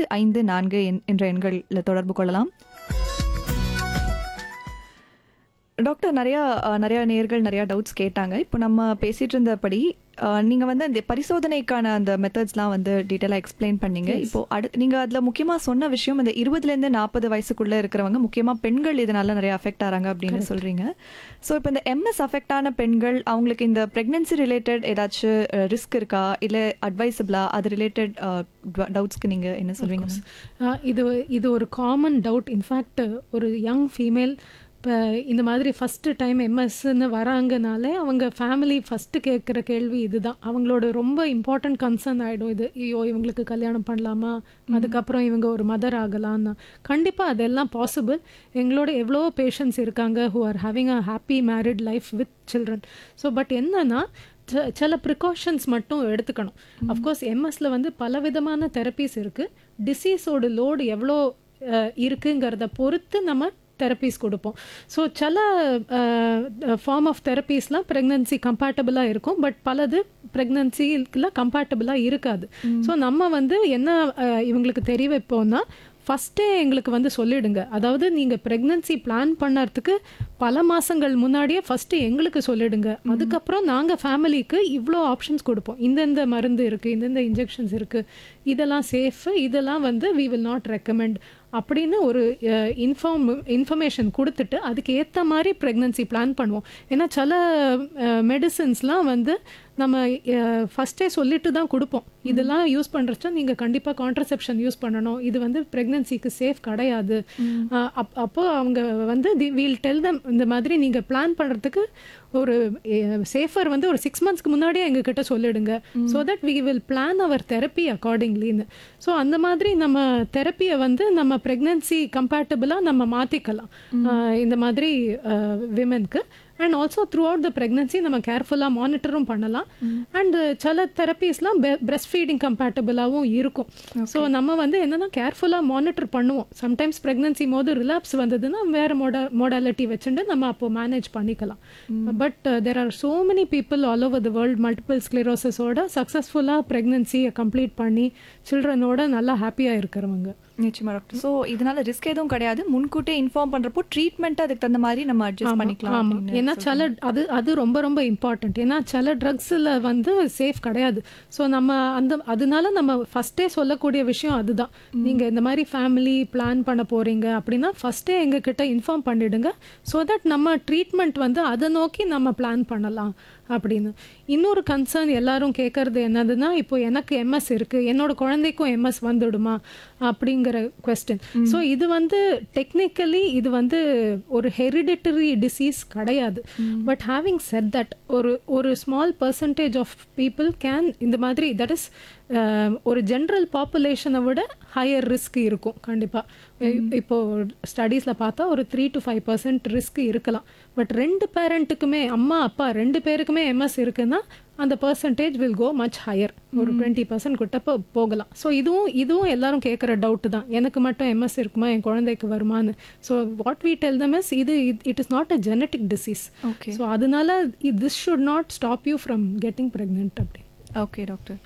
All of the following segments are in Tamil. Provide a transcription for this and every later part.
ஐந்து ஐந்து நான்கு என்- என்ற எண்களில் தொடர்பு கொள்ளலாம் டாக்டர் நிறையா அஹ், நிறையா நேர்கள் நிறையா டவுட்ஸ் கேட்டாங்க இப்போ நம்ம பேசிட்டு இருந்தபடி அஹ், நீங்க வந்து அந்த பரிசோதனைக்கான அந்த மெத்தட்ஸ்லாம் வந்து டீட்டெயிலாக எக்ஸ்பிளைன் பண்ணீங்க இப்போ அடு நீங்க அதுல முக்கியமா சொன்ன விஷயம் இந்த இருபதுலேருந்து நாற்பது வயசுக்குள்ள இருக்கிறவங்க முக்கியமா பெண்கள் இதனால நிறைய அஃபெக்ட் ஆறாங்க அப்படின்னு சொல்றீங்க ஸோ இப்போ இந்த எம்எஸ் அஃபெக்ட் ஆன பெண்கள் அவங்களுக்கு இந்த பிரெக்னன்சி ரிலேட்டட் ஏதாச்சும் ரிஸ்க் இருக்கா இல்லை அட்வைசபிளா அது ரிலேட்டட் டவுட்ஸ்க்கு நீங்க என்ன சொல்வீங்க ma'am? ஆஹ் இது இது ஒரு காமன் டவுட் இன்ஃபேக்ட் ஒரு யங் ஃபீமேல் இப்போ இந்த மாதிரி ஃபஸ்ட்டு டைம் எம்எஸ்ன்னு வராங்கனாலே அவங்க ஃபேமிலி ஃபஸ்ட்டு கேட்குற கேள்வி இதுதான் அவங்களோட ரொம்ப இம்பார்ட்டன்ட் கன்சர்ன் ஆகிடும் இது ஐயோ இவங்களுக்கு கல்யாணம் பண்ணலாமா அதுக்கப்புறம் இவங்க ஒரு மதர் ஆகலாம்னா கண்டிப்பாக அதெல்லாம் பாசிபிள் எங்களோட எவ்வளோ பேஷண்ட்ஸ் இருக்காங்க who are having a happy married life with children so but என்னன்னா ச- சில ப்ரிகாஷன்ஸ் மட்டும் எடுத்துக்கணும் அஃப்கோர்ஸ் எம்எஸ்ல வந்து பல விதமான தெரப்பீஸ் இருக்குது டிசீஸோட லோடு எவ்வளோ அஹ், இருக்குங்கிறத பொறுத்து நம்ம தெரப்பீஸ் கொடுப்போம் ஸோ சில ஃபார்ம் ஆஃப் தெரப்பீஸ்லாம் ப்ரெக்னன்சி கம்பேட்டபிளாக இருக்கும் பட் பலது ப்ரெக்னன்சிக்கெலாம் கம்பேட்டபிளாக இருக்காது ஸோ நம்ம வந்து என்ன அஹ், இவங்களுக்கு தெரிய வைப்போம்னா ஃபஸ்ட்டே எங்களுக்கு வந்து சொல்லிடுங்க அதாவது நீங்கள் ப்ரெக்னன்சி பிளான் பண்ணறதுக்கு பல மாதங்கள் முன்னாடியே ஃபஸ்ட்டு எங்களுக்கு சொல்லிடுங்க அதுக்கப்புறம் நாங்கள் ஃபேமிலிக்கு இவ்வளோ ஆப்ஷன்ஸ் கொடுப்போம் இந்தந்த மருந்து இருக்குது இந்தந்த இன்ஜெக்ஷன்ஸ் இருக்குது இதெல்லாம் சேஃபு இதெல்லாம் வந்து வி வில் நாட் ரெக்கமெண்ட் அப்படின்னு ஒரு இன்ஃபார்ம் இன்ஃபர்மேஷன் கொடுத்துட்டு அதுக்கு ஏற்ற மாதிரி ப்ரெக்னன்சி பிளான் பண்ணுவோம் ஏன்னா சில மெடிசின்ஸ்லாம் வந்து நம்ம ஃபஸ்ட்டே சொல்லிட்டு தான் கொடுப்போம் இதெல்லாம் யூஸ் பண்ணுறச்ச நீங்கள் கண்டிப்பாக கான்ட்ரசெப்ஷன் யூஸ் பண்ணணும் இது வந்து ப்ரெக்னன்சிக்கு சேஃப் கிடையாது அஹ் அப் அப்போ அவங்க வந்து தி வீல் டெல் தம் இந்த மாதிரி நீங்கள் பிளான் பண்ணுறதுக்கு ஒரு சேஃபர் வந்து ஒரு சிக்ஸ் மந்த்ஸ்க்கு முன்னாடியே எங்ககிட்ட சொல்லிடுங்க so that we will plan our therapy அக்கார்டிங்லின்னு ஸோ அந்த மாதிரி நம்ம தெரப்பியை வந்து நம்ம ப்ரெக்னன்சி கம்பேட்டபிளாக நம்ம மாற்றிக்கலாம் இந்த மாதிரி விமென்க்கு and also throughout the pregnancy நம்ம கேர்ஃபுல்லாக மானிட்டரும் பண்ணலாம் அண்ட் சில தெரப்பீஸ்லாம் பிரெஸ்ட் ஃபீடிங் கம்பேட்டபிளாகவும் இருக்கும் ஸோ நம்ம வந்து என்னன்னா கேர்ஃபுல்லாக மானிட்டர் பண்ணுவோம் சம்டைம்ஸ் ப்ரெக்னன்சி போது ரிலாப்ஸ் வந்ததுன்னா வேறு மோட மோடாலிட்டி வச்சுட்டு நம்ம அப்போ மேனேஜ் பண்ணிக்கலாம் but there are so many people all over the world multiple ஸ்க்ளரோசஸோட சக்ஸஸ்ஃபுல்லாக ப்ரெக்னன்சியை கம்ப்ளீட் பண்ணி சில்ட்ரனோட நல்லா ஹாப்பியாக இருக்கிறவங்க நிச்சயமா டாக்டர் ஸோ இதனால ரிஸ்க் எதுவும் கிடையாது முன்கூட்டியே இன்ஃபார்ம் பண்றப்போ ட்ரீட்மெண்ட் அதுக்கு தகுந்த மாதிரி நம்ம அட்ஜஸ்ட் பண்ணிக்கலாம் ஆமா அப்படின்னு ஏன்னா சில அது அது ரொம்ப ரொம்ப இம்பார்ட்டன்ட் ஏன்னா சில ட்ரக்ஸில் வந்து சேஃப் கிடையாது ஸோ நம்ம அந்த அதனால நம்ம ஃபஸ்ட்டே சொல்லக்கூடிய விஷயம் அதுதான் நீங்கள் இந்த மாதிரி ஃபேமிலி பிளான் பண்ண போறீங்க அப்படின்னா ஃபஸ்ட்டே எங்ககிட்ட இன்ஃபார்ம் பண்ணிடுங்க ஸோ தட் நம்ம ட்ரீட்மெண்ட் வந்து அதை நோக்கி நம்ம பிளான் பண்ணலாம் அப்படின்னு இன்னொரு கன்சர்ன் எல்லாரும் கேட்கறது என்னதுன்னா இப்போ எனக்கு எம்எஸ் இருக்கு என்னோட குழந்தைக்கும் எம்எஸ் வந்துடுமா அப்படிங்கிற கொஸ்டின் ஸோ இது வந்து டெக்னிக்கலி இது வந்து ஒரு ஹெரிடிட்டரி டிசீஸ் கிடையாது பட் ஹேவிங் செட் தட் ஒரு ஒரு small percentage of people can இந்த மாதிரி தட் இஸ் ஒரு ஜென்ரல் பாப்புலேஷனை விட ஹையர் ரிஸ்க் இருக்கும் கண்டிப்பாக இப்போ ஸ்டடீஸில் பார்த்தா ஒரு three to five percent risk இருக்கலாம் பட் ரெண்டு பேரண்ட்டுக்குமே அம்மா அப்பா ரெண்டு பேருக்குமே எம்எஸ் இருக்குன்னா அந்த percentage will go much higher ஒரு டுவெண்ட்டி பர்சன்ட் கிட்ட போ போகலாம் ஸோ இதுவும் இதுவும் எல்லாரும் கேட்குற டவுட் தான் எனக்கு மட்டும் எம்எஸ் இருக்குமா என் குழந்தைக்கு வருமான்னு so what we tell them is இது it is not a genetic disease okay so அதனால this should not stop you from getting pregnant அப்படி ஓகே டாக்டர்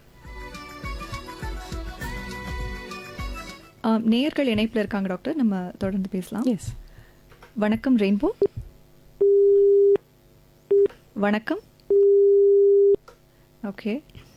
நேயர்கள் இணைப்பில் இருக்காங்க டாக்டர் நம்ம தொடர்ந்து பேசலாம் எஸ் வணக்கம் ரெயின்போ வணக்கம் ஓகே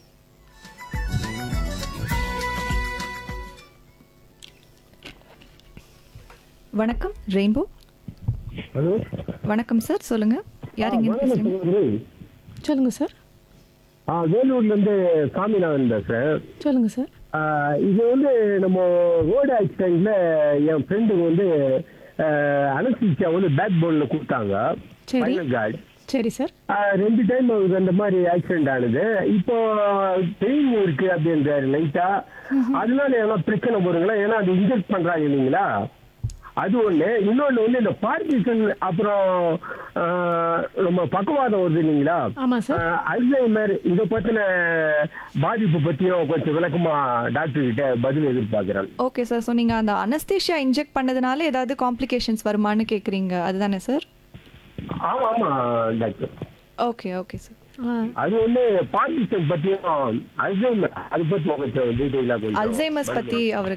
வணக்கம் ரெயின்போ ஹலோ வணக்கம் சார் சொல்லுங்க யார் இங்க பேசுறீங்க சொல்லுங்க சார் ஆ வேலூர்ல இருந்து சாமிநாதன் பேசுறேன் சொல்லுங்க சார் ஆ, இது வந்து நம்ம ரோடு ஆக்சிடென்ட்ல என் ஃப்ரெண்டுக்கு வந்து அனஸ்தீசியா வந்து பேக் போன்ல கொடுத்தாங்க சரி. ஃபைனல் கார்டு சரி சார் ரெண்டு டைம் அவருக்கு அந்த மாதிரி ஆக்சிடென்ட் ஆனது இப்போ பெயின் இருக்கு அப்படின்றாரு லைட்டா அதனால ஏன்னா பிரச்சனை வருங்களா ஏன்னா அது இன்ஜெக்ட் பண்றாங்க இல்லைங்களா அது ஒண்ணு இன்னொன்னு வந்து இந்த பார்க்கிசன் அப்புறம் ஆ, நம்ம பக்கவாதம் வருது இல்லைங்களா ஆமா சார் ஆஹ் அல்சைமர் இதை பத்தின பாதிப்பு பத்தியும் கொஞ்சம் விளக்கமா டாக்டர் கிட்ட பதில் எதிர்பார்க்கிறேன் ஓகே சார் ஸோ நீங்கள் அந்த அனஸ்தேஷியா இன்ஜெக்ட் பண்ணதுனால ஏதாவது காம்ப்ளிகேஷன்ஸ் வருமான்னு கேட்குறீங்க அதுதானே சார் ஆமா ஆமா டாக்டர் ஓகே ஓகே சார் ஆ அது வந்து பார்க்கிசன் பத்தியும் அல்சைமர் அது பத்தி கொஞ்சம் டீட்டெயிலா கொஞ்சம் அல்சைமர்ஸ் பற்றி அவர்